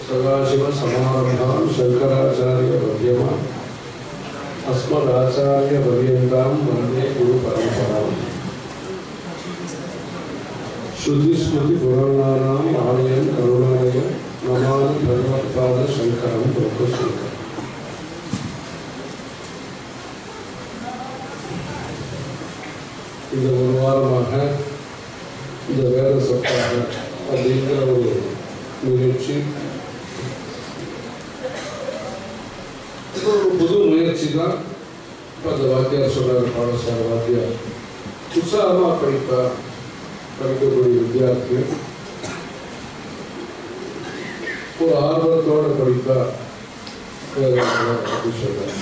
सदाशिवसमारम्भां शङ्कराचार्यमध्यमाम् अस्मदाचार्यपर्यन्तां वन्दे गुरुपरम्पराम् श्रुतिस्मृतिपुराणानाम् आलयं करुणालयं नमामि भगवत्पादशङ्करं लोकशङ्करम् இந்த ஒரு வாரமாக இந்த வேத சப்தாக அப்படிங்கிற ஒரு நிகழ்ச்சி இது ஒரு புது முயற்சி தான் இப்போ அந்த வாத்தியார் சொல்கிறார் பாடசாலை வாத்தியார் உற்சாகமாக படிப்பார் படிக்கக்கூடிய வித்தியார்த்தி ஒரு ஆர்வத்தோடு படிப்பார் அப்படி சொல்கிறார்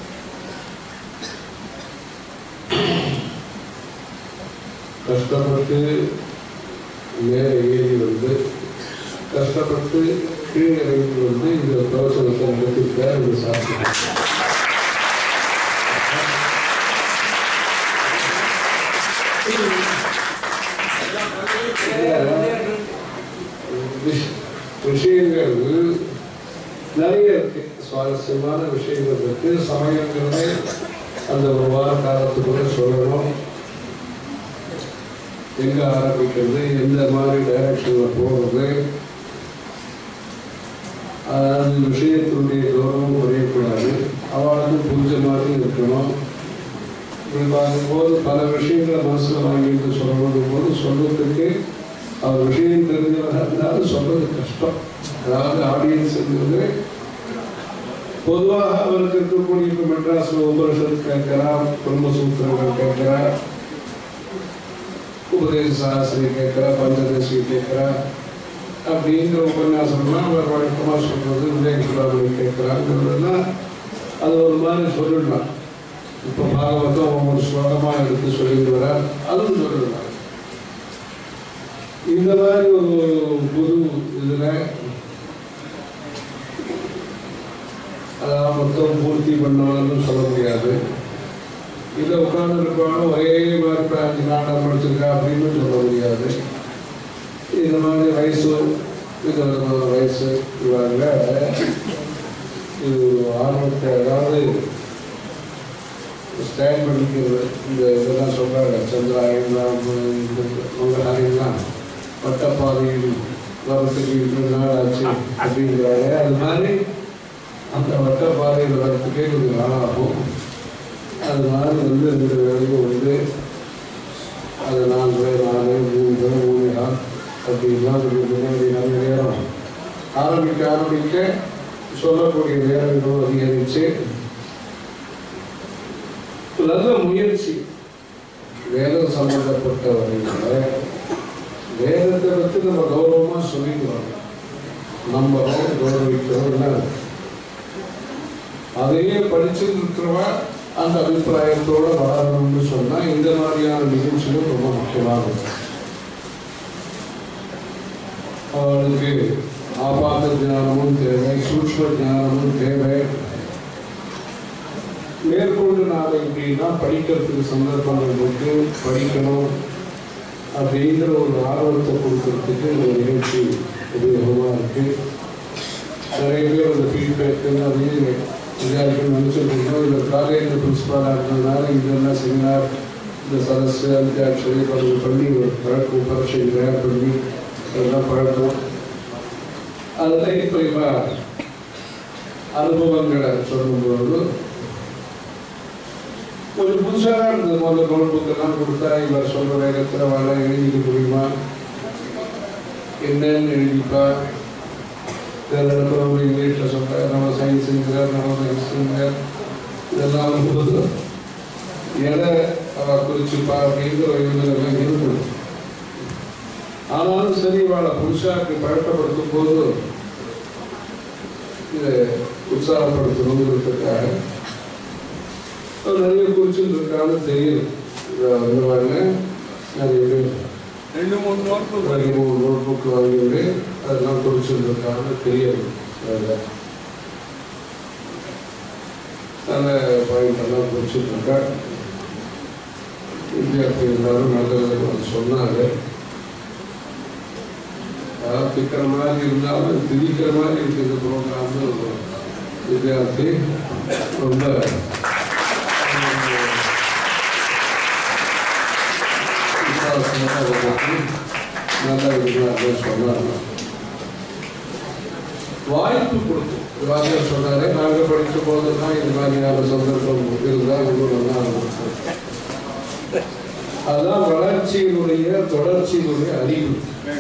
கஷ்டப்பட்டு மேலே ஏறி வந்து கஷ்டப்பட்டு கீழே இறங்கி வந்து இந்த பிரவசனத்தை நடத்திருக்க இந்த சாத்தியம் விஷ- விஷயங்கள் நிறைய இருக்கு சுவாரஸ்யமான விஷயங்கள் இருக்கு சமயங்களே அந்த ஒரு வார காலத்துக்குள்ள சொல்லணும் எங்க ஆரம்பிக்கிறது எந்த மாதிரி டைரக்ஷன்ல போகிறது அது விஷயத்தினுடைய கௌரவம் குறையக்கூடாது அவளுக்கு புரிஞ்ச மாதிரி இருக்கணும் இப்படி பார்க்கும்போது பல விஷயங்களை மனசில் வாங்கிட்டு சொல்லணும் போது சொல்றதுக்கு அவர் விஷயம் தெரிஞ்சவராக இருந்தாலும் சொல்றது கஷ்டம் அதாவது ஆடியன்ஸுங்கிறது பொதுவாக அவருக்கு இருக்கக்கூடிய இப்போ மெட்ராஸில் உபனிஷத் கேட்கிறார் பிரம்மசூத்திரங்கள் கேட்கிறார் உபதேச சாஸ்திரி கேட்கிறா பஞ்சதசி கேட்கிறா அப்படிங்கிற உபன்யாசம்லாம் அவர் வழக்கமாக சொல்றது விவேகசுலாமணி கேட்கிறாங்கிறதுலாம் அது ஒரு மாதிரி சொல்லிடலாம் இப்போ பாகவதம் ஒவ்வொரு ஸ்லோகமாக எடுத்து சொல்லிட்டு வர அதுவும் சொல்லிடலாம் இந்த மாதிரி ஒரு புது இதில் அதாவது மொத்தம் பூர்த்தி பண்ணணும்னு சொல்ல முடியாது இதை உட்கார்ந்துருக்கோம் ஒரே மாதிரி இப்போ அஞ்சு நாட்டம் படிச்சிருக்கா அப்படின்னு சொல்ல முடியாது இந்த மாதிரி வயசு இது வயசு இவங்க இது ஆர்வத்தை அதாவது ஸ்டாண்ட் பண்ணிக்கிறது இந்த இதெல்லாம் சொல்கிறாங்க சந்திராயன்லாம் மங்களாயன்லாம் வட்டப்பாதையில் வரத்துக்கு இவ்வளோ நாள் ஆச்சு அப்படிங்கிறாங்க அது மாதிரி அந்த வட்டப்பாதையில் வரத்துக்கே கொஞ்சம் நாள் ஆகும் அதனால வந்து ரெண்டு வேலையும் வந்து அது நாலு பேர் நாலு மூணு பேர் மூணு நாள் அப்படின்லாம் கொஞ்சம் முன்னாடி நிறைய நேரம் ஆரம்பிக்க ஆரம்பிக்க சொல்லக்கூடிய நேரங்களும் அதிகரிச்சு நல்ல முயற்சி வேதம் சம்பந்தப்பட்ட வரையில் வேதத்தை பற்றி நம்ம கௌரவமாக சொல்லிக்கிறோம் நம்ம கௌரவிக்கிறோம் அதையே படிச்சுட்டு இருக்கிறவன் அந்த அபிப்பிராயத்தோட வளரணும்னு சொன்னா இந்த மாதிரியான நிகழ்ச்சிகள் ரொம்ப முக்கியமானது அவளுக்கு ஆபாத ஞானமும் தேவை சூக்ம ஞானமும் தேவை மேற்கொண்டு நாளை எப்படின்னா படிக்கிறதுக்கு சந்தர்ப்பங்கள் இருக்கு படிக்கணும் அப்படிங்கிற ஒரு ஆர்வத்தை கொடுக்கறதுக்கு இந்த நிகழ்ச்சி உபயோகமாக இருக்கு நிறைய பேர் அந்த ஃபீட்பேக் அதையும் விளையாட்டு நினச்சிருக்கோம் இந்த காலேஜ் பிரின்சிபாலாக இருந்ததுனால இதெல்லாம் செமினார் இந்த சதஸ்ஸு அந்தியாட்சரி கொஞ்சம் பண்ணி ஒரு பழக்கம் பரீட்சை தயார் பண்ணி அதெல்லாம் பழக்கம் அதில் இப்போ இப்போ அனுபவங்களை சொல்லும்போது கொஞ்சம் புதுசாக தான் இருந்தது முதல்ல நோட் புக்கெல்லாம் கொடுத்தா இவர் சொல்கிற வேகத்தில் வாழ எழுதிக்க முடியுமா என்னன்னு எழுதிப்பா இடத்துல இங்கிலீஷில் சொல்கிறார் நம்ம சயின்ஸுங்கிறார் நம்ம சயின்ஸுங்கிறார் இதெல்லாம் போது எதை அவ குறிச்சுப்பா அப்படிங்கிற ஒரு இதுலாம் இருக்குது ஆனாலும் சரி அவளை புருஷாக்கு பழக்கப்படுத்தும் போது இதை உற்சாகப்படுத்தணுங்கிறதுக்காக நிறைய குறிச்சுட்டு இருக்கான்னு தெரியும் இந்த வாங்க நிறைய பேர் ரெண்டு மூணு நோட் புக் ரெண்டு மூணு நோட் புக் வாங்கிட்டு அதெல்லாம் குறிச்சிருக்காங்க தெரியாது அதில் நல்ல பாயிண்ட் எல்லாம் குறிச்சிருக்கேன் வித்தியார்த்தி எல்லாரும் நல்லது சொன்னாங்க அதாவது திக்கிற மாதிரி இருந்தாலும் திரிக்கிற மாதிரி இருக்குது ப்ரோக்ராம்னு ஒரு வித்தியார்த்தி ரொம்ப விசுவாசமாக அதை பற்றி நல்ல விதமாக சொன்னாங்க வாய்ப்பு கொடுக்கும் வாத்தியார் சொன்னாரு நாங்கள் படித்த போதெல்லாம் இது மாதிரியான சந்தர்ப்பம் இருந்தால் இன்னும் நல்லா இருக்கும் அதுதான் வளர்ச்சியினுடைய தொடர்ச்சியினுடைய அறிவு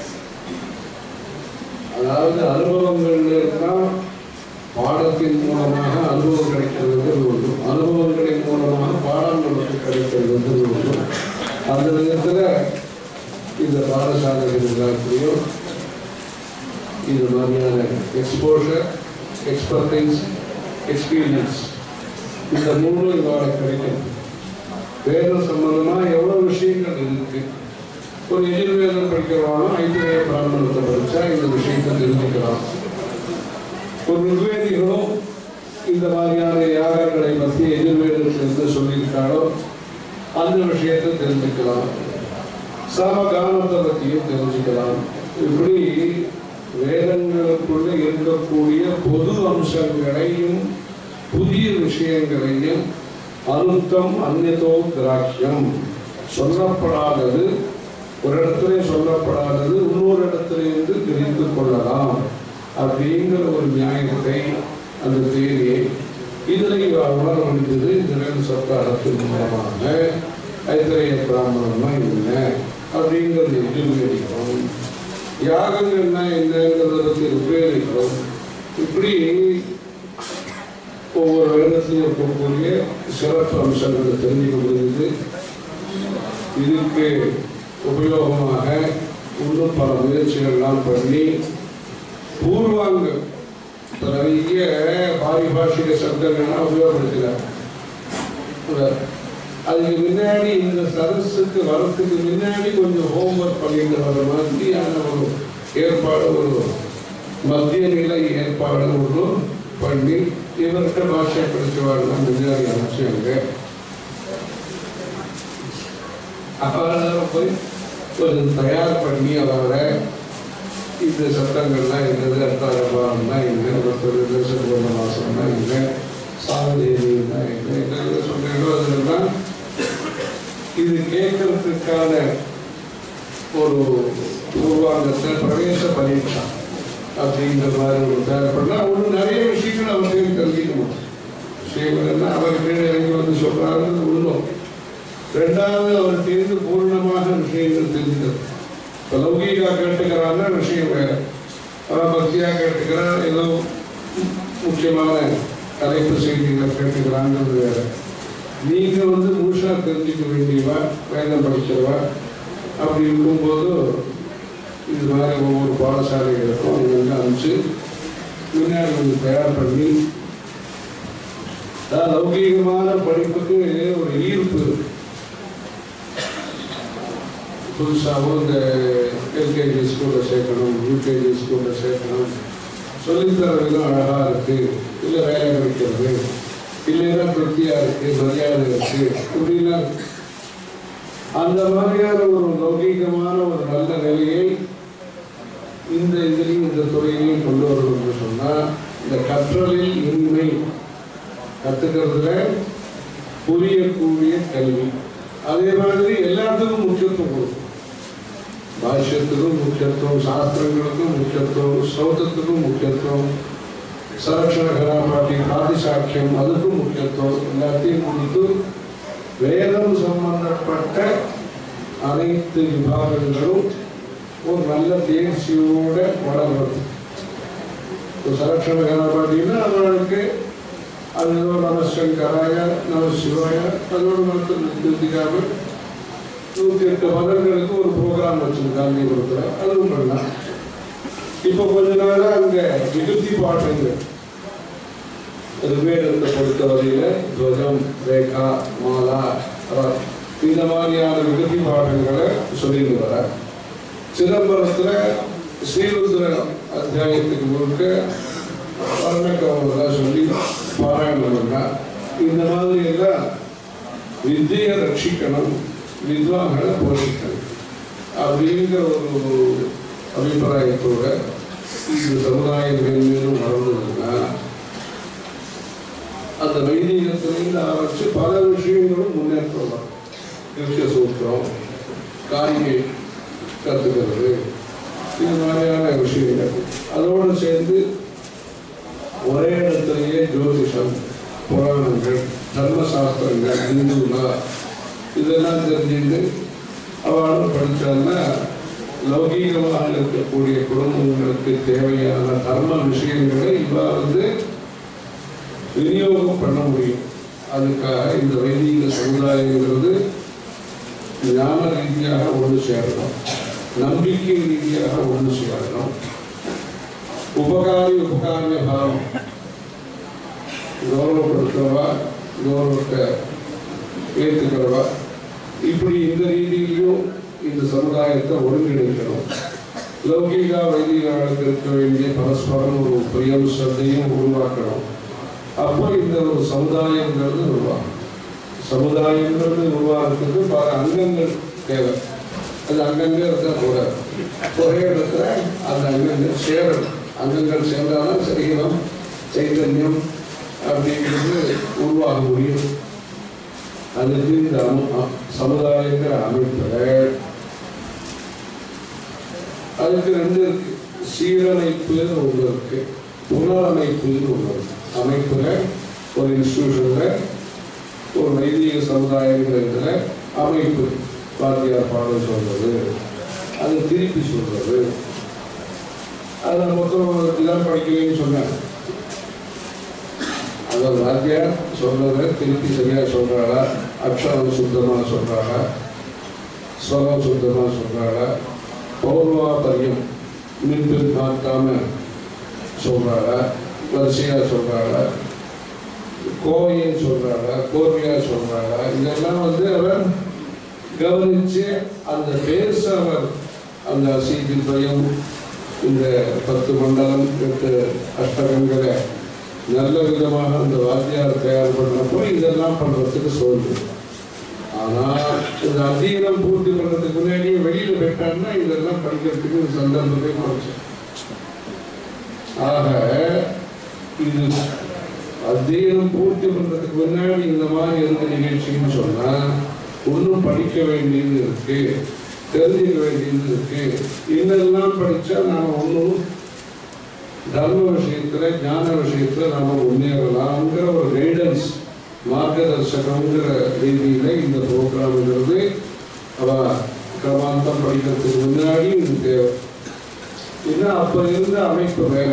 அதாவது அனுபவங்கள் தான் பாடத்தின் மூலமாக அனுபவம் கிடைக்கிறது ஒன்று அனுபவங்களின் மூலமாக பாடம் நமக்கு கிடைக்கிறது ஒன்று அந்த விதத்தில் இந்த பாடசாலைகள் எல்லாத்தையும் இது மாதிரியான எக்ஸ்போஷர் எக்ஸ்பர்டைஸ் எக்ஸ்பீரியன்ஸ் இந்த மூணு இதோட கிடைக்கும் வேதம் சம்பந்தமாக எவ்வளோ விஷயங்கள் இருக்கு ஒரு எதிர்வேதம் படிக்கிறவனும் ஐத்திரேய பிராமணத்தை படித்தா இந்த விஷயத்தை தெரிஞ்சுக்கலாம் ஒரு நிர்வேதிகளும் இந்த மாதிரியான யாகங்களை பற்றி எதிர்வேதத்திலிருந்து சொல்லியிருக்காளோ அந்த விஷயத்தை தெரிஞ்சுக்கலாம் சாமகானத்தை பற்றியும் தெரிஞ்சுக்கலாம் இப்படி வேதங்களுக்குள்ள இருக்கக்கூடிய பொது அம்சங்களையும் புதிய விஷயங்களையும் அனுத்தம் அந்நதோ கிராக்கியம் சொல்லப்படாதது ஒரு இடத்துல சொல்லப்படாதது இன்னொரு இடத்திலிருந்து தெரிந்து கொள்ளலாம் அப்படிங்கிற ஒரு நியாயத்தை அந்த தேதியை இதில் உணர முடிந்தது இந்த சப்தாரத்தின் மூலமாக ஐத்திரைய பிராமணம்னா என்ன அப்படிங்கிறது எதிர்கணிக்கிறோம் யாகங்கள்னா என்னங்கிறதுக்கு உபயோகிக்கிறோம் இப்படி ஒவ்வொரு வருடத்திலும் இருக்கக்கூடிய சிறப்பு அம்சங்களை தெரிஞ்சுக்க முடியுது இதுக்கு உபயோகமாக இன்னும் பல முயற்சிகள்லாம் பண்ணி பூர்வாங்க நிறைய பாரிபாஷிக சப்தங்கள்லாம் உபயோகப்படுத்துகிறார் அதுக்கு முன்னாடி இந்த சதஸுக்கு வரத்துக்கு முன்னாடி கொஞ்சம் ஹோம்ஒர்க் பண்ணிட்டு வர மாதிரியான ஒரு ஏற்பாடு ஒரு மத்திய நிலை ஏற்பாடு ஒன்று பண்ணி இவர்கிட்ட பாஷை படித்தவாள்லாம் முன்னாடி அனுப்பிச்சாங்க அவரை போய் கொஞ்சம் தயார் பண்ணி அவரை இந்த சட்டங்கள்லாம் என்னது அர்த்தாரபாவம்னா என்ன ஒருத்தர் சுப்பிரம மாசம்னா என்ன சாவதேவின்னா என்ன என்ன சொன்னீங்களோ அதெல்லாம் இது கேட்கறதுக்கான ஒரு பூர்வாங்கத்தை பிரவேச பரீட்சா அப்படிங்கிற மாதிரி ஒரு தயார் பண்ணால் ஒன்று நிறைய விஷயங்கள் அவர்கிட்ட தெரிஞ்சுக்கணும் விஷயங்கள்னா அவர் கீழே இறங்கி வந்து சொல்கிறாருன்னு உள்ளோம் ரெண்டாவது அவர்கிட்ட பூர்ணமாக விஷயங்கள் தெரிஞ்சுக்கிறது இப்போ லௌகீகா கேட்டுக்கிறான்னா விஷயம் வேறு அவன் பக்தியாக கேட்டுக்கிறான் ஏதோ முக்கியமான தலைப்பு செய்திகளை கேட்டுக்கிறாங்கிறது வேறு நீங்கள் வந்து முழுசாக தெரிஞ்சுக்க வேண்டியவா வேதம் படிக்கிறவா அப்படி இருக்கும்போது இது மாதிரி ஒவ்வொரு பாடசாலைகளுக்கும் அவங்க வந்து அனுப்பிச்சு முன்னாடி கொஞ்சம் தயார் பண்ணி அதாவது லௌகீகமான படிப்புக்கு ஒரு ஈர்ப்பு இருக்கு புதுசாகவும் இந்த எல்கேஜி ஸ்கூலில் சேர்க்கணும் யூகேஜி ஸ்கூலில் சேர்க்கணும் சொல்லித்தர விதம் அழகாக இருக்குது இல்லை வேலை கிடைக்கிறது இல்லைன்னா திருப்தியாக இருக்குது மரியாதை இருக்குது இப்படிலாம் இருக்கு. அந்த மாதிரியான ஒரு லௌகீகமான ஒரு நல்ல நிலையை இந்த இதிலையும் இந்த துறையிலையும் கொண்டு வரணும்னு சொன்னால் இந்த கற்றலில் இன்மை கற்றுக்கிறதுல புரியக்கூடிய கல்வி அதே மாதிரி எல்லாத்துக்கும் முக்கியத்துவம் கொடுக்கும் பாஷ்யத்துக்கும் முக்கியத்துவம் சாஸ்திரங்களுக்கும் முக்கியத்துவம் சௌத்தத்துக்கும் முக்கியத்துவம் சரக்ஷண கராபாட்டி பாதிசாட்சியம் அதுக்கும் முக்கியத்துவம் எல்லாத்தையும் கொடுத்து வேதம் சம்பந்தப்பட்ட அனைத்து விபாகங்களும் ஒரு நல்ல தேர்ச்சியோட வளர்றது இப்போ சரக்ஷண கராபாட்டின்னா அவர்களுக்கு அது ஏதோ நமசங்கராய நம சிவாய அதோட மட்டும் நிறுத்திக்காம நூற்றி எட்டு மதங்களுக்கு ஒரு ப்ரோக்ராம் வச்சிருக்காங்க காந்திபுரத்தில் அதுவும் பண்ணலாம் இப்போ கொஞ்ச நாளாக அங்கே விகுதி பாட்டுங்க ரிவேதத்தை பொறுத்தவரையில் துவஜம் ரேகா மாலா ர- இந்த மாதிரியான விகுதி பாடங்களை சொல்லிட்டு வர சிதம்பரத்தில் ஸ்ரீருத்ர அத்தியாயத்துக்கு முழுக்க வர்ணக்கவலாம் சொல்லி பாராயணம் பண்ணா இந்த மாதிரி எல்லாம் வித்தியை ரட்சிக்கணும் வித்வான்களை போஷிக்கணும் அப்படிங்கிற ஒரு அபிப்பிராயத்தோட இந்த சமுதாயம் மேலும் வளர்ந்ததுன்னா அந்த வைதீகத்திலிருந்து ஆரம்பிச்சு பல விஷயங்களும் முன்னேற்றம் தான் நித்திய சூத்திரம் காரிகை கற்றுக்கிறது இது மாதிரியான விஷயங்கள் அதோடு சேர்ந்து ஒரே இடத்துலயே ஜோதிஷம் புராணங்கள் தர்மசாஸ்திரங்கள் இந்துலா இதெல்லாம் தெரிஞ்சுட்டு அவளும் படித்தான்னா லௌகீகமாக இருக்கக்கூடிய குடும்பங்களுக்கு தேவையான தர்ம விஷயங்களை இவா வந்து விநியோகம் பண்ண முடியும் அதுக்காக இந்த வைதிக சமுதாயங்கிறது ஞான ரீதியாக ஒன்று சேரணும் நம்பிக்கை ரீதியாக ஒன்று சேரணும் உபகாரி உபகாரிய பாவம் கௌரவப்படுத்துறவா கௌரவத்தை ஏற்றுக்கிறவா இப்படி இந்த ரீதியிலையும் இந்த சமுதாயத்தை ஒருங்கிணைக்கணும் லௌகிகா வைதிகாவுக்கு இருக்க வேண்டிய பரஸ்பரம் ஒரு பிரியம் சந்தையும் உருவாக்கணும் அப்போ இந்த ஒரு சமுதாயங்கிறது உருவாகும் சமுதாயங்கிறது உருவாகிறதுக்கு பல அங்கங்கள் தேவை அது அங்கங்க இருந்தால் கூட ஒரே இடத்துல அந்த அங்கங்கள் சேரணும் அங்கங்கள் சேர்ந்தாலும் சரீரம் சைத்தன்யம் அப்படிங்கிறது உருவாக முடியும் அதுக்கு இந்த அமு சமுதாயங்கிற அமைப்பில் அதுக்கு ரெண்டு இருக்கு சீரமைப்புன்னு ஒன்று இருக்கு புனரமைப்புன்னு ஒன்று இருக்கு அமைப்புல ஒரு இன்ஸ்டியூஷன்ல ஒரு வைதிக சமுதாயங்கிற இதுல அமைப்பு வாத்தியார் பாடம் சொல்றது அது திருப்பி சொல்றது அது நான் மொத்தம் இதெல்லாம் படிக்கலைன்னு சொன்னேன் அந்த வாத்தியார் சொல்றத திருப்பி சரியா சொல்றாளா அக்ஷரம் சுத்தமா சொல்றாளா ஸ்வரம் சுத்தமா சொல்றாளா பௌர்வா பரியம் மின்பில் மாற்றாம சொல்றாளா வரிசையா சொல்றாளா கோயின்னு சொல்றாளா கோர்வையா சொல்றாளா இதெல்லாம் வந்து அவர் கவனிச்சு அந்த பேச அவர் அந்த சீக்கில் பயம் இந்த பத்து மண்டலம் எட்டு அஷ்டகங்களை நல்ல விதமாக அந்த வாத்தியார் தயார் பண்ணப்போ இதெல்லாம் பண்றதுக்கு சோர்வு ஆனால் இந்த அத்தீனம் பூர்த்தி பண்றதுக்கு முன்னாடியே வெளியில போயிட்டான்னா இதெல்லாம் படிக்கிறதுக்கு ஒரு சந்தர்ப்பத்தை குறைச்சு ஆக இது அத்தியனம் பூர்த்தி பண்றதுக்கு முன்னாடி இந்த மாதிரி இருந்த நிகழ்ச்சின்னு சொன்னா ஒன்றும் படிக்க வேண்டியது இருக்கு தெரிஞ்சுக்க வேண்டியது இருக்கு இதெல்லாம் படிச்சா நாம ஒன்றும் தர்ம விஷயத்துல ஞான விஷயத்துல நாம முன்னேறலாம்ங்கிற ஒரு கைடன்ஸ் மார்க்கதர்சகம்ங்கிற ரீதியில இந்த ப்ரோக்ராம்ங்கிறது அவ கிரமாந்தம் படிக்கிறதுக்கு முன்னாடி இது தேவை ஏன்னா அப்ப இருந்த அமைப்பு வேற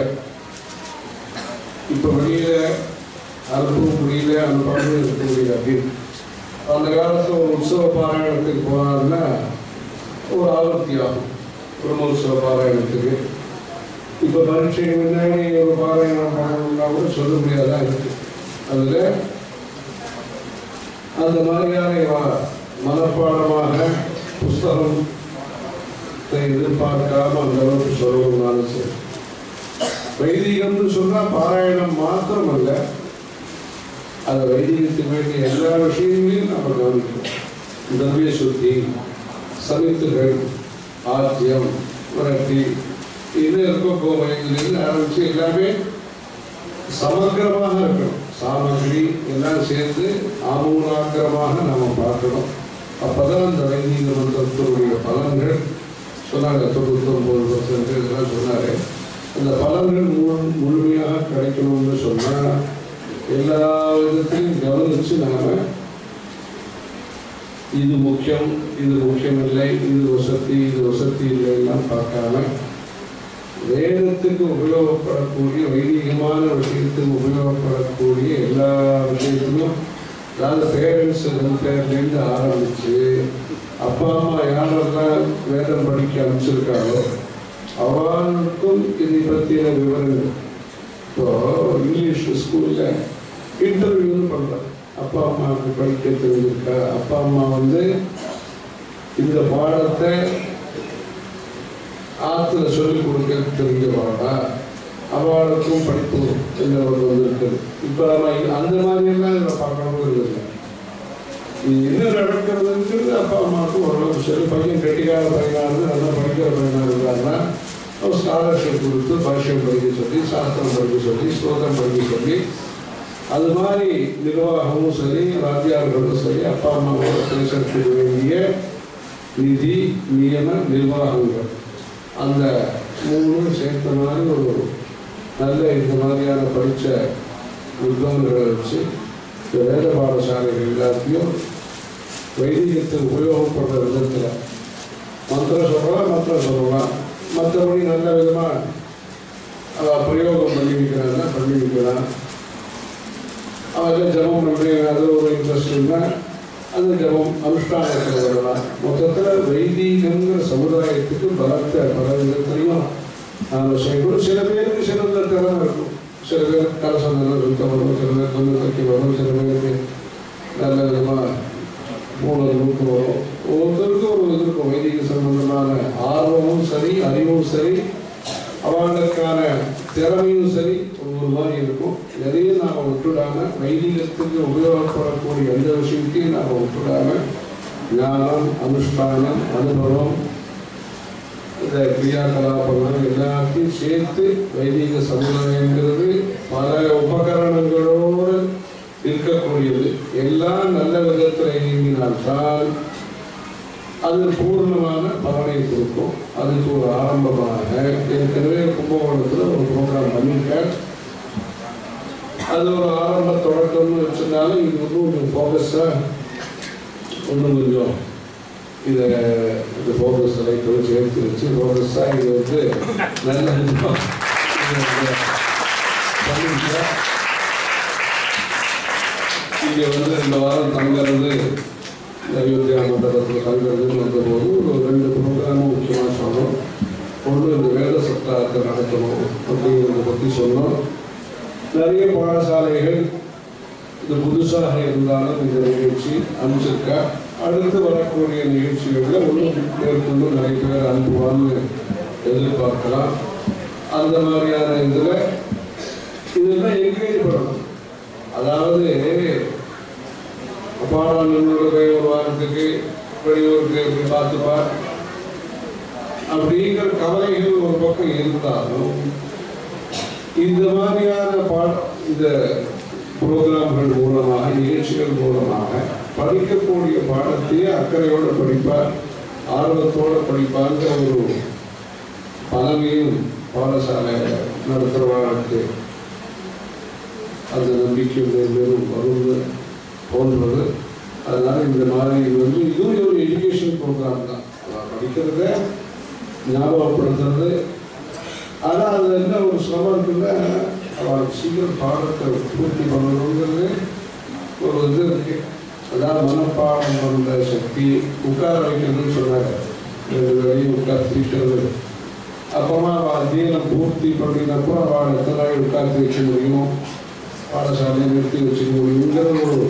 இப்ப வெளியில அனுப்பவும் முடியல அனுப்பாமல் இருக்க முடியாது அந்த காலத்துல ஒரு உற்சவ பாராயணத்துக்கு போனாருன்னா ஒரு ஆவர்த்தி ஆகும் பிரம்மோற்சவ பாராயணத்துக்கு இப்போ பரீட்சைக்கு முன்னாடி ஒரு பாராயணம் பண்ணணும்னா கூட சொல்ல முடியாதான் இருக்கு அதுல அந்த மாதிரியான இவ- மனப்பாடமாக புஸ்தகம் எதிர்பார்க்காம அந்த அளவுக்கு சொல்லணும்னாலும் சரி வைதிகம்னு சொன்னா பாராயணம் மாத்திரம் அல்ல அந்த வைதிகத்துக்கு வேண்டிய எல்லா விஷயங்களையும் நம்ம கவனிக்கணும் திரவிய சுத்தி சமித்துகள் ஆத்தியம் புரட்டி இது இருக்கோ கோமயங்களில் ஆரம்பிச்சு எல்லாமே சமக்கிரமாக இருக்கணும் சாமகிரி எல்லாம் சேர்ந்து ஆமூலாக்கிரமாக நம்ம பார்க்கணும் அப்பதான் அந்த வைதிக மந்திரத்தினுடைய பலன்கள் சொன்னாங்க தொண்ணூத்தொம்பது பர்சன்ட் இதெல்லாம் சொன்னாரு அந்த பலன்கள் முழு முழுமையாக கிடைக்கணும்னு சொன்னா எல்லா விதத்தையும் கவனிச்சு நாம இது முக்கியம் இது முக்கியம் இல்லை இது வசதி இது வசதி இல்லை எல்லாம் பார்க்காம வேதத்துக்கு உபயோகப்படக்கூடிய வைதிகமான விஷயத்துக்கு உபயோகப்படக்கூடிய எல்லா விஷயத்திலும் அதாவது பேரண்ட்ஸ் பேர்லேருந்து ஆரம்பிச்சு அப்பா அம்மா யாரெல்லாம் வேதம் படிக்க அனுப்பிச்சிருக்காங்களோ அவர்களுக்கும் இதை பற்றின விவரங்கள் இப்போ இங்கிலீஷ் ஸ்கூலில் இன்டர்வியூன்னு பண்ணுறாங்க அப்பா அம்மாவுக்கு படிக்க தெரிஞ்சிருக்கா அப்பா அம்மா வந்து இந்த பாடத்தை ஆற்றுல சொல்லிக் கொடுக்க தெரிஞ்சவாடா அவளுக்கும் படிப்பு என்ன ஒரு வந்திருக்குது இப்போ நம்ம அந்த மாதிரியெல்லாம் இதில் பார்க்கணும் இல்லை இது என்ன நடக்கிறதுங்கிறது அப்பா அம்மாவுக்கு ஓரளவுக்கு சரி பையன் கெட்டிக்கார பையனாக இருந்து நல்லா படிக்கிற பையனாக இருந்தாருன்னா ஒரு ஸ்காலர்ஷிப் கொடுத்து பாஷ்யம் படிக்க சொல்லி சாஸ்திரம் படிக்க சொல்லி ஸ்லோகம் படிக்க சொல்லி அது மாதிரி நிர்வாகமும் சரி வாத்தியார்களும் சரி அப்பா அம்மாவோட பேசுறதுக்கு வேண்டிய நிதி நியம நிர்வாகங்கள் அந்த மூணும் சேர்த்த மாதிரி ஒரு நல்ல இந்த மாதிரியான படித்த வித்வான்களை வச்சு இந்த வேத பாடசாலைகள் எல்லாத்தையும் வைதிகத்தை உபயோகப்படுற விதத்தில் மந்திரம் சொல்லலாம் மந்திரம் சொல்லலாம் மற்றபடி நல்ல விதமாக அதை பிரயோகம் பண்ணி வைக்கிறாங்கன்னா பண்ணி வைக்கலாம் அவர்கள் ஜபம் பண்ணுறீங்க அது ஒரு இன்ட்ரெஸ்ட் இருந்தால் அந்த ஜபம் அனுஷ்டானத்தில் வரலாம் மொத்தத்தில் வைதீகங்கிற சமுதாயத்துக்கு பலத்த பல விதத்துலையும் நாங்கள் செய்யணும் சில பேருக்கு சிறந்த திறமை இருக்கும் சில பேர் கலசம் நல்லா சுத்தம் வரும் சில பேர் கொஞ்சம் தக்கி வரும் சில பேருக்கு நல்ல விதமாக மூணு நூற்று வரும் ஒவ்வொருத்தருக்கும் ஒரு இது இருக்கும் வைதிக சம்பந்தமான ஆர்வமும் சரி அறிவும் சரி அவங்களுக்கான திறமையும் சரி ஒரு மாதிரி இருக்கும் எதையும் நாம் விட்டுடாம வைதிகத்துக்கு உபயோகப்படக்கூடிய எந்த விஷயத்தையும் நாம் விட்டுடாம ஞானம் அனுஷ்டானம் அனுபவம் இந்த கிரியாகலாபங்கள் எல்லாத்தையும் சேர்த்து வைதிக சமுதாயங்கிறது பல உபகரணங்களோடு இருக்கக்கூடியது எல்லாம் நல்ல விதத்தில் இயங்கினால்தான் அது பூர்ணமான பலனை கொடுக்கும் அதுக்கு ஒரு ஆரம்பமாக ஏற்கனவே கும்பகோணத்தில் ஒரு ப்ரோக்ராம் பண்ணியிருக்கேன் அது ஒரு ஆரம்ப தொடக்கம்னு வச்சிருந்தாலும் இது வந்து கொஞ்சம் ஃபோக்கஸாக இன்னும் கொஞ்சம் இதை இந்த ஃபோக்கஸ் லைட்டோடு சேர்த்து வச்சு ஃபோக்கஸாக இது வந்து நல்ல விதமா இதை வந்து பண்ணியிருக்கேன் இங்கே வந்து இந்த வாரம் தங்கிறது அயோத்தியா மண்டபத்தில் தங்கிறதுன்னு வந்தபோது ஒரு ரெண்டு ப்ரோக்ராமும் முக்கியமாக சொன்னோம் ஒன்று இந்த வேத சப்தாகத்தை நடத்தணும் அப்படிங்கிறத பற்றி சொன்னோம் நிறைய பாடசாலைகள் இது புதுசாக இருந்தாலும் இந்த நிகழ்ச்சி அமைச்சிருக்கா அடுத்து வரக்கூடிய நிகழ்ச்சிகளில் இன்னும் மேற்கொண்டு நிறைய பேர் அனுப்புவான்னு எதிர்பார்க்கலாம் அந்த மாதிரியான இதில் இதெல்லாம் என்கரேஜ் பண்ணணும் அதாவது அப்பாடங்களோட போய் ஒரு வாரத்துக்கு வெளியூருக்கு போய் பார்த்துப்பா அப்படிங்கிற கவலைகள் ஒரு பக்கம் இருந்தாலும் இந்த மாதிரியான பாட இந்த ப்ரோக்ராம்கள் மூலமாக நிகழ்ச்சிகள் மூலமாக படிக்கக்கூடிய பாடத்தையே அக்கறையோடு படிப்பார் ஆர்வத்தோடு படிப்பாங்கிற ஒரு பலமையும் பாடசாலை நடத்துகிறவர்களுக்கு அந்த நம்பிக்கை மேலும் வருவது போன்றது அதனால இந்த மாதிரி இது வந்து இதுவும் ஒரு எஜுகேஷன் ப்ரோக்ராம் தான் அவன் படிக்கிறத ஞாபகப்படுத்துறது ஆனால் அது என்ன ஒரு சிரமம் இருக்குன்னா அவன் சீக்கிரம் பாடத்தை பூர்த்தி பண்ணணுங்கிறது ஒரு இது இருக்கு அதாவது மனப்பாடம் பண்ணுற சக்தி உட்கார வைக்கிறதுன்னு சொன்னாங்க ரெண்டு வேலையும் உட்கார தீக்கிறது அப்புறமா அவள் அத்தியனம் பூர்த்தி பண்ணினப்போ அவள் எத்தனை நாள் உட்கார்ந்து வைக்க முடியும் பாடசாலையை நிறுத்தி வச்சுக்க முடியுங்கிற ஒரு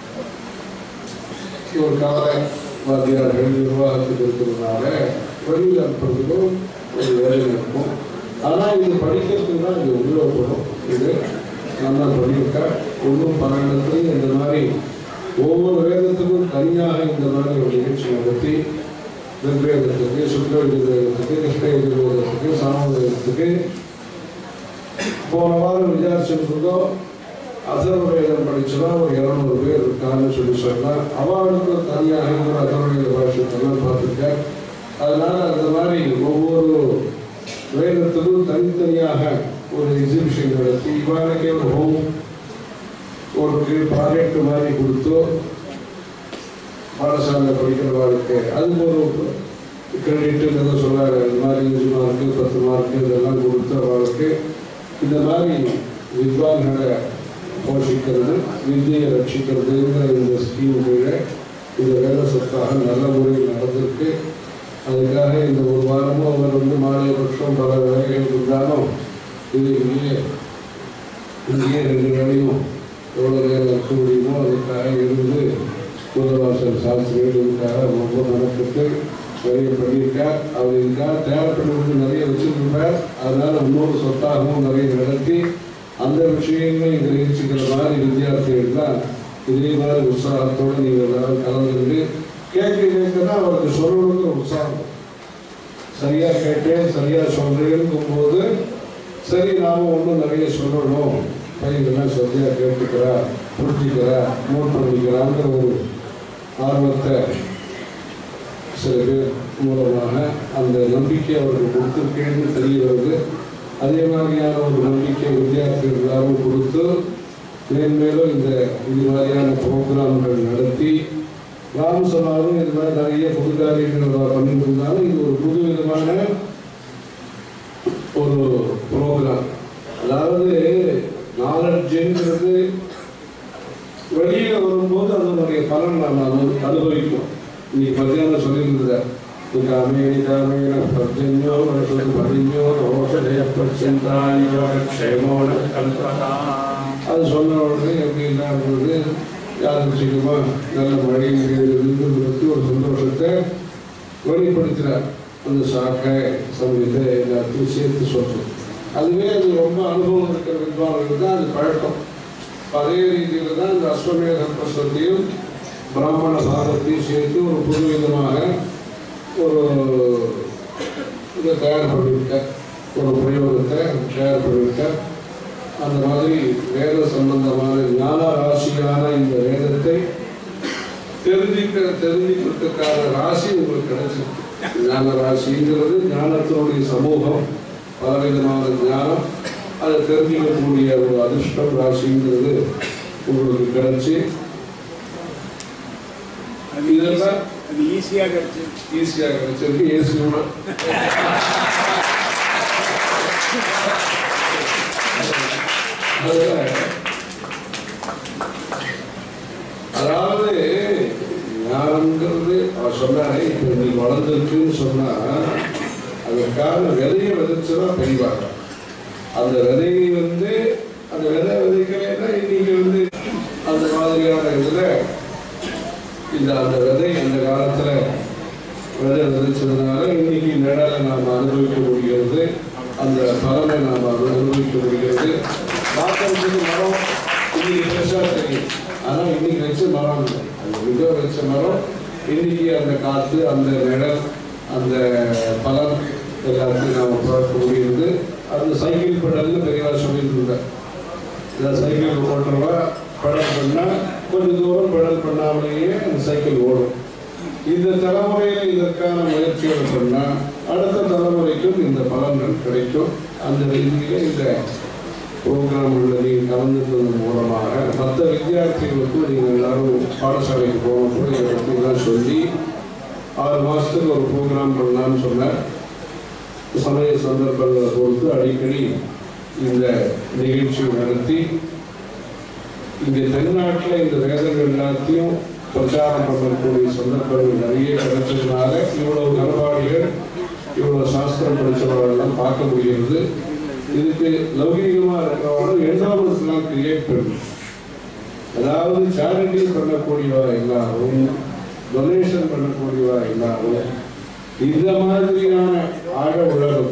ஒரு கவலை வாத்தியார்கள் நிர்வாகத்துக்கு இருக்கிறதுனால வெளியில் அனுப்புறதுக்கும் ஒரு வேலை இருக்கும் ஆனால் இது படிக்கிறதுக்கு தான் இது உபயோகப்படும் இது நல்லா பண்ணியிருக்கா ஒன்றும் பன்னெண்டுலையும் இந்த மாதிரி ஒவ்வொரு வேதத்துக்கும் தனியாக இந்த மாதிரி ஒரு நிகழ்ச்சி நடத்தி ரிக்வேதத்துக்கு சுக்ல யஜுர்வேதத்துக்கு கிருஷ்ண யஜுர்வேதத்துக்கு சாமவேதத்துக்கு போன வாரம் விசாரிச்சுட்டு இருந்தோம் அதர்வவேதம் படிச்சுனா ஒரு இரநூறு பேர் இருக்கான்னு சொல்லி சொன்னால் அவளுக்கு தனியாக ஒரு அதர்வவேத பாஷத்தெல்லாம் பார்த்துருக்கேன் அதனால அந்த மாதிரி ஒவ்வொரு வேதத்துக்கும் தனித்தனியாக ஒரு எக்ஸிபிஷன் நடத்தி இவாளுக்கே ஒரு ஹோம் ஒரு ப்ராஜெக்ட் மாதிரி கொடுத்தோ பாடசாலை படிக்கிறவாளுக்கு அதுக்கு ஒரு கிரெடிட்டுங்கிறத சொல்லாரு இந்த மாதிரி அஞ்சு மார்க்கு பத்து மார்க்கு இதெல்லாம் கொடுத்து அவளுக்கு இந்த மாதிரி வித்வான்களை போஷிக்கிறது வித்தியை ரட்சிக்கிறதுங்கிற இந்த ஸ்கீம் கீழே இந்த வேலை சொத்தாக நல்ல முறையில் நடந்திருக்கு அதுக்காக இந்த ஒரு வாரமும் அவர் வந்து மாலை பட்சம் பல வேலைகள் இருந்தாலும் இது இங்கேயே இங்கேயே ரெண்டு வேலையும் எவ்வளோ நேரம் இருக்க முடியுமோ அதுக்காக இருந்து முதலவாசல் சாஸ்திரிகளுக்காக ரொம்ப நடக்கிட்டு நிறைய பண்ணியிருக்கார் அவர் இதுக்காக தேவைப்படுவது நிறைய வச்சிருக்கிறார் அதனால இன்னொரு சொத்தாகவும் நிறைய நடத்தி அந்த விஷயங்களை கிரகிச்சுக்கிற மாதிரி வித்தியார்த்திகள் தான் இதே மாதிரி உற்சாகத்தோடு நீங்கள் எல்லாரும் கலந்துருந்து கேட்க கேட்க தான் அவருக்கு சொல்லணுங்கிற உற்சாகம் சரியா கேட்டேன் சரியா சொல்றேங்கும் போது சரி நாம ஒன்றும் நிறைய சொல்லணும் பையன்கள்லாம் சரியா கேட்டுக்கிறா புரிஞ்சுக்கிறா நோட் பண்ணிக்கிறாங்கிற ஒரு ஆர்வத்தை சில பேர் மூலமாக அந்த நம்பிக்கை அவருக்கு கொடுத்துருக்கேன்னு தெரிய வருது அதே மாதிரியான ஒரு நம்பிக்கை வித்தியார்த்திகள் எல்லாரும் கொடுத்து மேன்மேலும் இந்த இது மாதிரியான ப்ரோக்ராம்கள் நடத்தி ராம் சொன்னாலும் இது மாதிரி நிறைய புது காரியங்கள் பண்ணிட்டு இருந்தாலும் இது ஒரு புது விதமான ஒரு ப்ரோக்ராம் அதாவது நாலெட்ஜுங்கிறது வெளியில வரும்போது அதனுடைய பலன் நாம் அனு- அனுபவிக்கும் இன்னைக்கு மத்தியானம் சொல்லியிருந்தது காமேன பர்ஜன்யோ வருஷத்து பதிஞ்சோ ரோஷதய பிரச்சந்தாயோ க்ஷேமோன கல்பதா அது சொன்ன உடனே எப்படின்னா இருந்தது யாதృచ్ఛிகமா நல்ல மழை இருந்தது ஒரு சந்தோஷத்தை வெளிப்படுத்தினார் அந்த சாக்கை சமயத்தை எல்லாத்தையும் சேர்த்து சொல்றோம் அதுவே அது ரொம்ப அனுபவம் இருக்கிற வித்வான்களுக்கு தான் அது பழக்கம் அதே ரீதியில் தான் இந்த அஸ்வமேத பிரசத்தையும் பிராமண பாரத்தையும் சேர்த்து ஒரு புது விதமாக ஒரு இதை தயார் பண்ணியிருக்கார் ஒரு பிரயோகத்தை தயார் பண்ணியிருக்கார் அந்த மாதிரி வேத சம்பந்தமான ஞான ராசியான இந்த வேதத்தை தெரிஞ்சுக்க தெரிஞ்சுக்கிறதுக்கான ராசி உங்களுக்கு கிடைச்சிருக்கு ஞான ராசிங்கிறது ஞானத்தினுடைய சமூகம் பலவிதமான ஞானம் அதை தெரிஞ்சுக்கக்கூடிய ஒரு அதிர்ஷ்டம் ராசிங்கிறது உங்களுக்கு கிடைச்சி அது இதெல்லாம் அது ஈஸியாக கிடைச்சு ஈஸியாக கிடைச்சிருக்கு ஏசியோட அதுல அதாவது ஞானங்கிறது அவர் சொன்னாரே இப்போ நீ வளர்ந்துருக்குன்னு சொன்னா அதற்கான விதையை விதைச்சுதான் பெய்வாங்க அந்த விதையை வந்து அந்த விதை விதைக்கலைன்னா இன்னைக்கு வந்து அந்த மாதிரியான இதுல இந்த அந்த விதை அந்த காலத்துல விதை விதைச்சதுனால இன்னைக்கு நிழலை நாம் அனுபவிக்க முடிகிறது அந்த பலனை நாம் அனுபவிக்க முடிகிறது பார்க்கறதுக்கு மரம் இன்னைக்கு பெருசா தெரியும் ஆனா இன்னைக்கு வச்ச மரம் இல்லை அந்த மிக வச்ச மரம் இன்னைக்கு அந்த காத்து அந்த நிழல் அந்த பலன் எல்லாத்தையும் நாம் பார்க்க முடியுது அந்த சைக்கிள் படல்னு பெரியவா சொல்லிட்டு இருந்தார் இந்த சைக்கிள் ஓட்டுறவா படல் பண்ணா கொஞ்சம் தூரம் படல் பண்ணாமலேயே அந்த சைக்கிள் ஓடும் இந்த தலைமுறையில் இதற்கான முயற்சிகள் பண்ணா அடுத்த தலைமுறைக்கும் இந்த பலன்கள் கிடைக்கும் அந்த ரீதியில இந்த ப்ரோக்ராம்களில் நீங்கள் கலந்துக்கிறதன் மூலமாக மற்ற வித்தியார்த்திகளுக்கும் நீங்கள் எல்லாரும் பாடசாலைக்கு போனப்போ இதை பற்றிலாம் சொல்லி ஆறு மாதத்துக்கு ஒரு ப்ரோக்ராம் பண்ணலான்னு சொன்னார் சமய சந்தர்ப்பங்களை பொறுத்து அடிக்கடி இந்த நிகழ்ச்சியை நடத்தி இங்கே தென்னாட்டில் இந்த வேதங்கள் எல்லாத்தையும் பிரச்சாரம் பண்ணக்கூடிய சந்தர்ப்பங்கள் நிறைய கிடைச்சதுனால இவ்வளவு நலவாடிகள் இவ்வளவு சாஸ்திரம் படித்தவர்களெல்லாம் பார்க்க முடிகிறது இதுக்கு லௌகீகமாக இருக்கிறவங்களும் என்டோமெண்ட்ஸ்லாம் கிரியேட் பண்ணணும் அதாவது சேரிட்டி பண்ணக்கூடியவா எல்லாரும் டொனேஷன் பண்ணக்கூடியவா எல்லாரும் இந்த மாதிரியான ஆழ உலகம்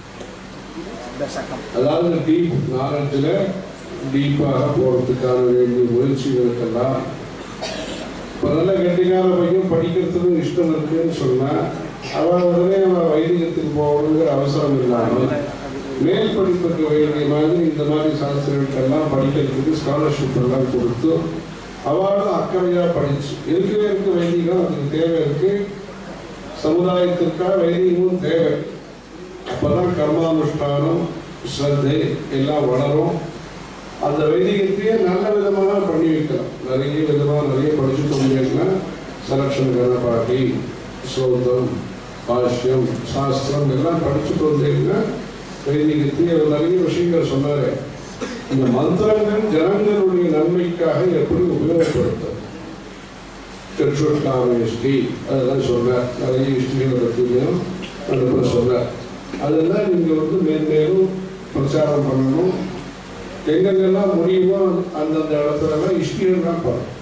தசகம் அதாவது டீப் நாலேஜில் டீப்பாக போகிறதுக்கான வேண்டிய முயற்சிகளுக்கெல்லாம் இப்போ நல்ல கெட்டிக்கார பையன் படிக்கிறதுக்கும் இஷ்டம் இருக்குன்னு சொன்னால் அவன் உடனே அவன் வைதிகத்துக்கு போகணுங்கிற அவசரம் இல்லாமல் மேல் படிப்புக்கு வேண்டிய மாதிரி இந்த மாதிரி சாஸ்திரங்களுக்கெல்லாம் படிக்கிறதுக்கு ஸ்காலர்ஷிப் எல்லாம் கொடுத்து அவளும் அக்கறையாக படிச்சு இருக்கவே இருக்கு வைதிகம் அதுக்கு தேவை இருக்கு சமுதாயத்திற்காக வைதிகமும் தேவை அப்பதான் கர்மானுஷ்டானம் ஸ்ரத்தை எல்லாம் வளரும் அந்த வைதிகத்தையே நல்ல விதமாக பண்ணி வைக்கலாம் நிறைய விதமாக நிறைய படிச்சுட்டு வந்தீங்கன்னா செலக்ஷன் கணபாட்டி சோதம் பாஷ்யம் சாஸ்திரம் எல்லாம் படிச்சுட்டு வந்தீங்கன்னா வைதிகத்தையே அவர் நிறைய விஷயங்கள் சொன்னாரு இந்த மந்திரங்கள் ஜனங்களுடைய நன்மைக்காக எப்படி உபயோகப்படுத்தும் திருச்சுட்காமேஷ்டி அதெல்லாம் சொன்னார் நிறைய இஷ்டிகளை பற்றியும் அனுப்ப சொன்னார் அதெல்லாம் நீங்கள் வந்து மேன்மேலும் பிரச்சாரம் பண்ணணும் எங்கெங்கெல்லாம் முடியுமோ அந்தந்த இடத்துலலாம் இஷ்டிகள் தான் பண்ணணும்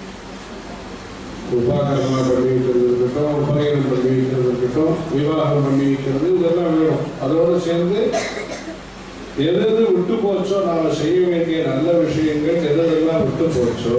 உபாகரமா பண்ணி வைக்கிறது இருக்கட்டும் உபநயனம் பண்ணி வைக்கிறது இருக்கட்டும் விவாகம் பண்ணி வைக்கிறது இதெல்லாம் வேணும் அதோடு சேர்ந்து எது எது விட்டு போச்சோ நாம் செய்ய வேண்டிய நல்ல விஷயங்கள் எது எதெல்லாம் விட்டு போச்சோ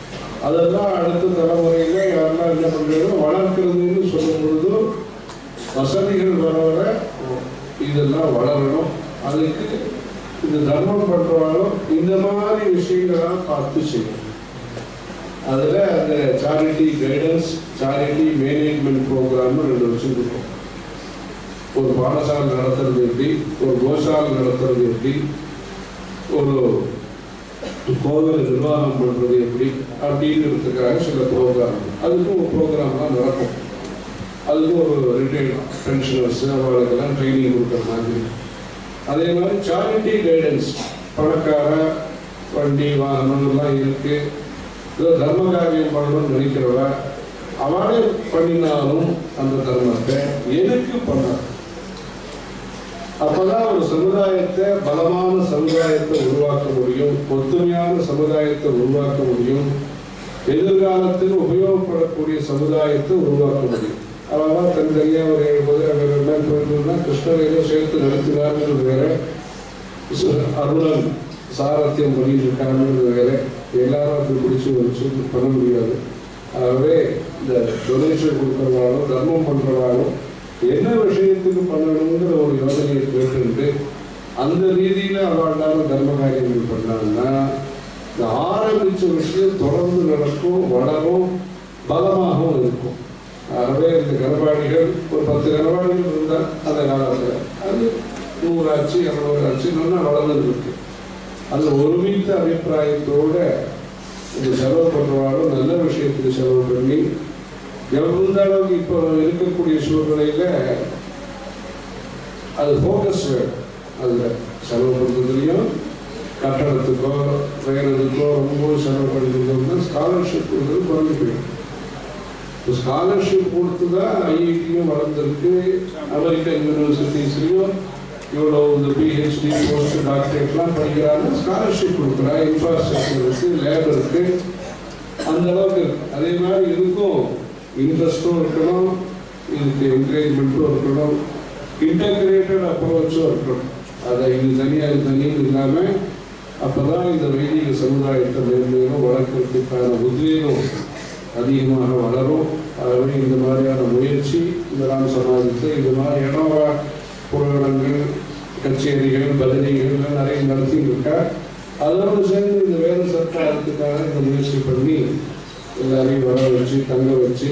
அதெல்லாம் அடுத்த தலைமுறையில யாரெல்லாம் என்ன பண்றாங்க வளர்க்கிறதுன்னு சொல்லும் பொழுது வசதிகள் வர வர இதெல்லாம் வளரணும் அதுக்கு இந்த தர்மம் பண்றவாலும் இந்த மாதிரி விஷயங்கள்லாம் பார்த்து செய்யணும் அதில் அந்த சாரிட்டி கைடன்ஸ் சாரிட்டி மேனேஜ்மெண்ட் ப்ரோக்ராம்னு ரெண்டு வச்சுருக்கோம் ஒரு பாடசாலை நடத்துறது எப்படி ஒரு கோசாலை நடத்துறது எப்படி ஒரு கோவில் நிர்வாகம் பண்ணுறது எப்படி அப்படிங்கிறதுக்காக சில ப்ரோக்ராம் அதுக்கும் ஒரு ப்ரோக்ராம்லாம் நடக்கும் அதுக்கும் ஒரு ரிட்டையர்ட் பென்ஷனர்ஸ் அவர்களுக்கெல்லாம் ட்ரைனிங் கொடுக்குற மாதிரி அதே மாதிரி சாரிட்டி கைடன்ஸ் பணக்கார வண்டி வாகனம் எல்லாம் இருக்கு ஏதோ தர்ம காரியம் பண்ணணும்னு நினைக்கிறவ அவனே பண்ணினாலும் அந்த தர்மத்தை எதுக்கு பண்ண அப்பதான் ஒரு சமுதாயத்தை பலமான சமுதாயத்தை உருவாக்க முடியும் ஒத்துமையான சமுதாயத்தை உருவாக்க முடியும் எதிர்காலத்தில் உபயோகப்படக்கூடிய சமுதாயத்தை உருவாக்க முடியும் அவெல்லாம் தனித்தனியா ஒரு எழுபது அவர் என்ன போயிருந்தா கிருஷ்ணர் ஏதோ சேர்த்து நடத்தினார்ன்றது வேற சு- அருணன் சாரத்தியம் பண்ணிட்டு இருக்காருன்றது வேற எல்லாரும் அப்படி பிடிச்சி வச்சு பண்ண முடியாது ஆகவே இந்த டொனேஷன் கொடுக்குறவாலும் தர்மம் பண்றவாலும் என்ன விஷயத்துக்கு பண்ணணுங்கிற ஒரு யோசனையை கேட்டுட்டு அந்த ரீதியில அவளால தர்ம காரியங்கள் பண்ணாங்கன்னா இந்த ஆரம்பிச்ச விஷயம் தொடர்ந்து நடக்கும் வளரும் பலமாகவும் இருக்கும் ஆகவே இந்த கனபாடிகள் ஒரு பத்து கனபாடிகள் இருந்தா அந்த காலத்துல அது நூறாச்சு இரநூறு ஆச்சு நல்லா வளர்ந்துட்டு இருக்கு அந்த ஒருமித்த அபிப்பிராயத்தோட இந்த செலவு பண்றவாலும் நல்ல விஷயத்துக்கு செலவு பண்ணி எந்த அளவுக்கு இப்போ இருக்கக்கூடிய சூழ்நிலையில அது ஃபோக்கஸ் வேணும் அதில் செலவு பண்ணுறதுலையும் கட்டடத்துக்கோ வேற இதுக்கோ ரொம்ப செலவு பண்ணிருந்தோம்னா ஸ்காலர்ஷிப் கொடுக்குறது குறைஞ்சு போயிடும் ஸ்காலர்ஷிப் கொடுத்து தான் ஐஐடியும் வளர்ந்துருக்கு அமெரிக்கன் யூனிவர்சிட்டிஸ்லையும் இவ்வளோ இந்த பிஹெச்டி போஸ்ட் டாக்டரேட்லாம் படிக்கிறாங்க ஸ்காலர்ஷிப் கொடுக்குறா இன்ஃப்ராஸ்ட்ரக்சர் இருக்கு லேப் இருக்கு அந்த அளவுக்கு இருக்கு அதே மாதிரி இதுக்கும் இன்ட்ரெஸ்ட்டும் இருக்கணும் இதுக்கு என்கரேஜ்மெண்ட்டும் இருக்கணும் இன்டகிரேட்டட் அப்ரோச்சும் இருக்கணும் அதை இது தனியாக இது தனியாக இல்லாமல் அப்போ தான் இந்த வைதிக சமுதாயத்தை மேலும் வளர்க்கறதுக்கான உத்வேகம் அதிகமாக வளரும் ஆகவே இந்த மாதிரியான முயற்சி இந்த ராம் சமாஜத்தை இந்த மாதிரி இடம் புராணங்கள் கச்சேரிகள் பஜனைகள் எல்லாம் நிறைய நடத்திட்டு இருக்கா அதோடு சேர்ந்து இந்த வேத சர்க்காரத்துக்காக இந்த முயற்சி பண்ணி எல்லாரையும் வர வச்சு தங்க வச்சு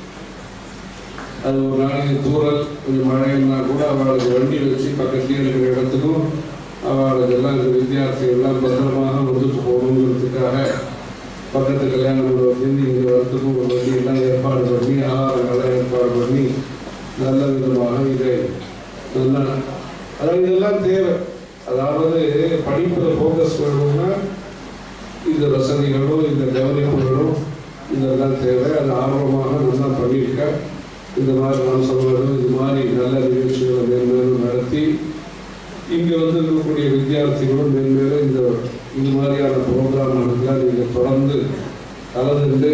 அது ஒரு நாளைக்கு தூரல் கொஞ்சம் மழைன்னா கூட அவளுக்கு வண்டி வச்சு பக்கத்துலேயே இருக்கிற இடத்துக்கும் அவளுக்கு எல்லாம் இந்த வித்தியார்த்திகள்லாம் பத்திரமாக வந்துட்டு போகணுங்கிறதுக்காக பக்கத்து கல்யாண மண்டபத்துலேருந்து இங்கே வரத்துக்கும் ஒரு வண்டி எல்லாம் ஏற்பாடு பண்ணி ஆகாரங்கள்லாம் ஏற்பாடு பண்ணி நல்ல விதமாக இதை நல்லா அதாவது இதெல்லாம் தேவை அதாவது படிப்பில் ஃபோக்கஸ் பண்ணணும்னா இந்த வசதிகளும் இந்த கவனிப்புகளும் இதெல்லாம் தேவை அது ஆர்வமாக நல்லா பண்ணியிருக்க இந்த மாதிரி நான் சொல்வது இது மாதிரி நல்ல நிகழ்ச்சிகளை மேன்மேலும் நடத்தி இங்கே வந்து இருக்கக்கூடிய வித்தியார்த்திகளும் மேன்மேலும் இந்த இது மாதிரியான ப்ரோக்ராம்களுக்கெல்லாம் நீங்கள் தொடர்ந்து கலந்துட்டு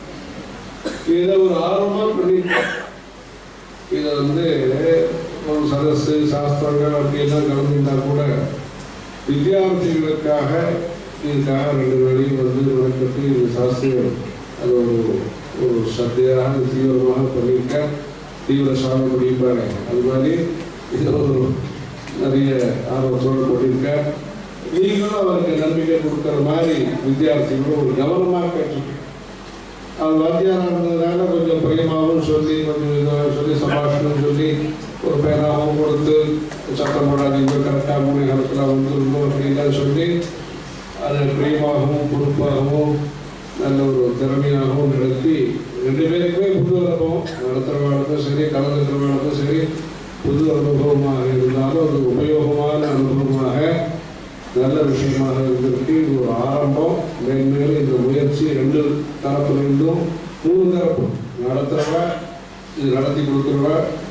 இதை ஒரு ஆர்வமாக பண்ணியிருக்க இதை வந்து ஒரு சதஸ்ஸு சாஸ்திரங்கள் அப்படியெல்லாம் கலந்துட்டா கூட வித்தியார்த்திகளுக்காக இதுக்காக ரெண்டு வேலையும் வந்து வழக்கத்து இது சாஸ்திரம் அது ஒரு ஒரு சத்தையாக தீவிரமாக பண்ணியிருக்க தீவிர சாமி பண்ணியிருப்பாரு அது மாதிரி இது ஒரு நிறைய ஆர்வத்தோடு பண்ணியிருக்க நீங்களும் அவருக்கு நம்பிக்கை கொடுக்குற மாதிரி வித்தியார்த்திகளும் ஒரு கவனமாக கேட்டிருக்கேன் அவர் வாத்தியாராக இருந்ததுனால கொஞ்சம் பிரியமாகவும் சொல்லி கொஞ்சம் இதாக சொல்லி சபாஷணம் சொல்லி ஒரு பேனாவும் கொடுத்து சத்தம் போடாதீங்க கரெக்டாக மூணு காலத்தில் வந்துருந்தோம் அப்படின்லாம் சொல்லி அதை பிரியமாகவும் பொறுப்பாகவும் நல்ல ஒரு திறமையாகவும் நடத்தி ரெண்டு பேருக்குமே புது அனுபவம் நடத்துகிறவங்களுக்கும் சரி கலந்துக்கிறவங்களுக்கும் சரி புது அனுபவமாக இருந்தாலும் அது உபயோகமான அனுபவமாக நல்ல விஷயமாக இருந்திருக்கு இது ஒரு ஆரம்பம் மேன்மேலும் இந்த முயற்சி ரெண்டு தரப்பிலிருந்தும் மூணு தரப்பு நடத்துறவ இது நடத்தி கொடுக்குறவ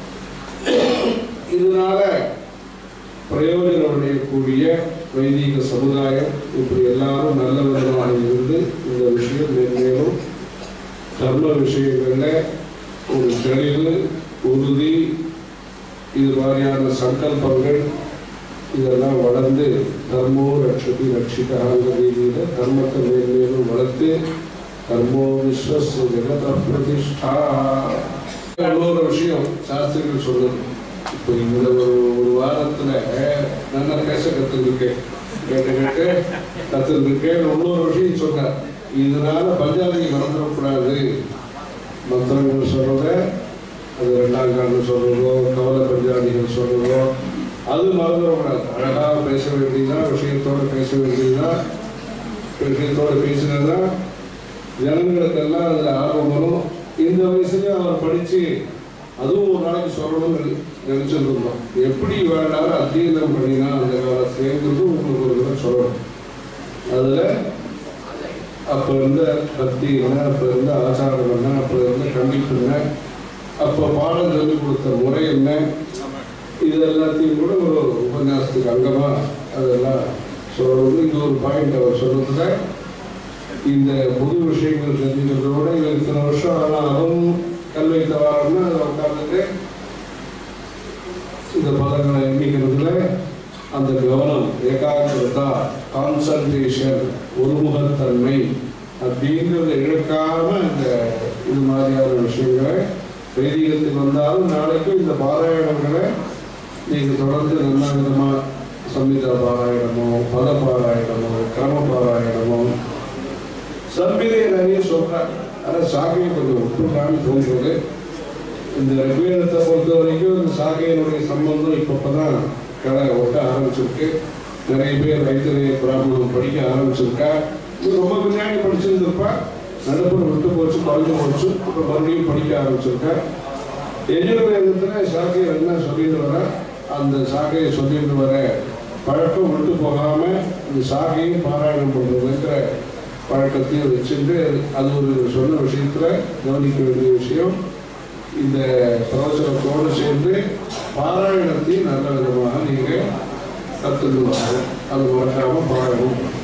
இதனால பிரயோஜனம் அடையக்கூடிய வைதிக சமுதாயம் இப்படி எல்லாரும் நல்ல விதமாக இருந்து இந்த விஷயம் மேன்மேலும் தர்ம விஷயங்கள்ல ஒரு தெளிவு உறுதி இது மாதிரியான சங்கல்பங்கள் இதெல்லாம் வளர்ந்து தர்மோ ரட்சதி ரட்சிதாங்க ரீதியில் தர்மத்தை மேன்மேலும் வளர்த்து தர்மோ விஸ்வஸ் ஜெகத பிரதிஷ்டா இன்னொரு விஷயம் சாஸ்திரிகள் சொல்லுது இப்போ இந்த ஒரு ஒரு வாரத்துல நல்லா பேச கத்துருக்கேன் கேட்டு கேட்டு கத்துருக்கேன் இன்னொரு விஷயம் சொன்னார் இதனால பஞ்சாபி மறந்துடக்கூடாது மந்திரங்கள் சொல்றத அது ரெண்டாம் காலம் சொல்றதோ கவலை பஞ்சாபிகள் சொல்றதோ அது மறந்துடக்கூடாது அழகாக பேச வேண்டியதா விஷயத்தோட பேச வேண்டியதா விஷயத்தோட பேசினதா ஜனங்களுக்கெல்லாம் அதில் ஆர்வம் வரும் இந்த வயசுலயும் அவர் படிச்சு அதுவும் ஒரு நாளைக்கு சொல்லணும்னு நினைச்சிட்டு இருந்தோம் எப்படி வேணாலும் அத்தியனம் பண்ணினா அந்த காலத்துலேங்கிறது உங்களுக்கு ஒரு தடவை சொல்லணும் அதுல அப்ப இருந்த பக்தி என்ன அப்ப இருந்த ஆச்சாரம் என்ன அப்ப இருந்த கண்டிப்பு என்ன அப்ப பாடம் சொல்லிக் கொடுத்த முறை என்ன இது எல்லாத்தையும் கூட ஒரு உபன்யாசத்துக்கு அங்கமா அதெல்லாம் சொல்லணும் இது ஒரு பாயிண்ட் அவர் சொல்றதுல இந்த புது விஷயங்கள் தெரிஞ்சுக்கிறதோட இவர் இத்தனை வருஷம் ஆனாலும் கல்வி தவாரம்னு அதில் உட்கார்ந்துட்டு இந்த பதங்களை எண்ணிக்கிறதுல அந்த கவனம் ஏகாகிரதா கான்சன்ட்ரேஷன் ஒருமுகத்தன்மை அப்படிங்கிறத இழக்காம இந்த இது மாதிரியான விஷயங்களை வைதிகத்துக்கு வந்தாலும் நாளைக்கும் இந்த பாராயணங்களை நீங்கள் தொடர்ந்து நல்ல விதமாக சம்மிதா பாராயணமோ பத பாராயணமோ கிரம பாராயணமோ சம்பிதை நிறைய சொல்றாங்க ஆனால் சாகையை கொஞ்சம் ஒட்டுக்கான்னு தோன்றது இந்த ரிக்வேதத்தை பொறுத்த வரைக்கும் இந்த சாகையினுடைய சம்பந்தம் இப்போ தான் கடை ஒட்ட ஆரம்பிச்சிருக்கு நிறைய பேர் ரைத்தரைய பிராமணம் படிக்க ஆரம்பிச்சிருக்கா இது ரொம்ப பின்னாடி படிச்சிருந்திருப்பா நடுப்புற விட்டு போச்சு குறைஞ்சு போச்சு இப்போ மறுபடியும் படிக்க ஆரம்பிச்சிருக்கா எஜுர்வேதத்தில் சாகையை என்ன சொல்லிட்டு வர அந்த சாகையை சொல்லிட்டு வர பழக்கம் விட்டு போகாம இந்த சாகையை பாராயணம் பண்ணுறதுங்கிற பழக்கத்தையும் வச்சுட்டு அது ஒரு சொன்ன விஷயத்துல கவனிக்க வேண்டிய விஷயம் இந்த பிரவச்சனத்தோடு சேர்ந்து பாராயணத்தையும் நல்ல விதமாக நீங்கள் கற்றுக்கணும் அது மறக்காம பாடணும்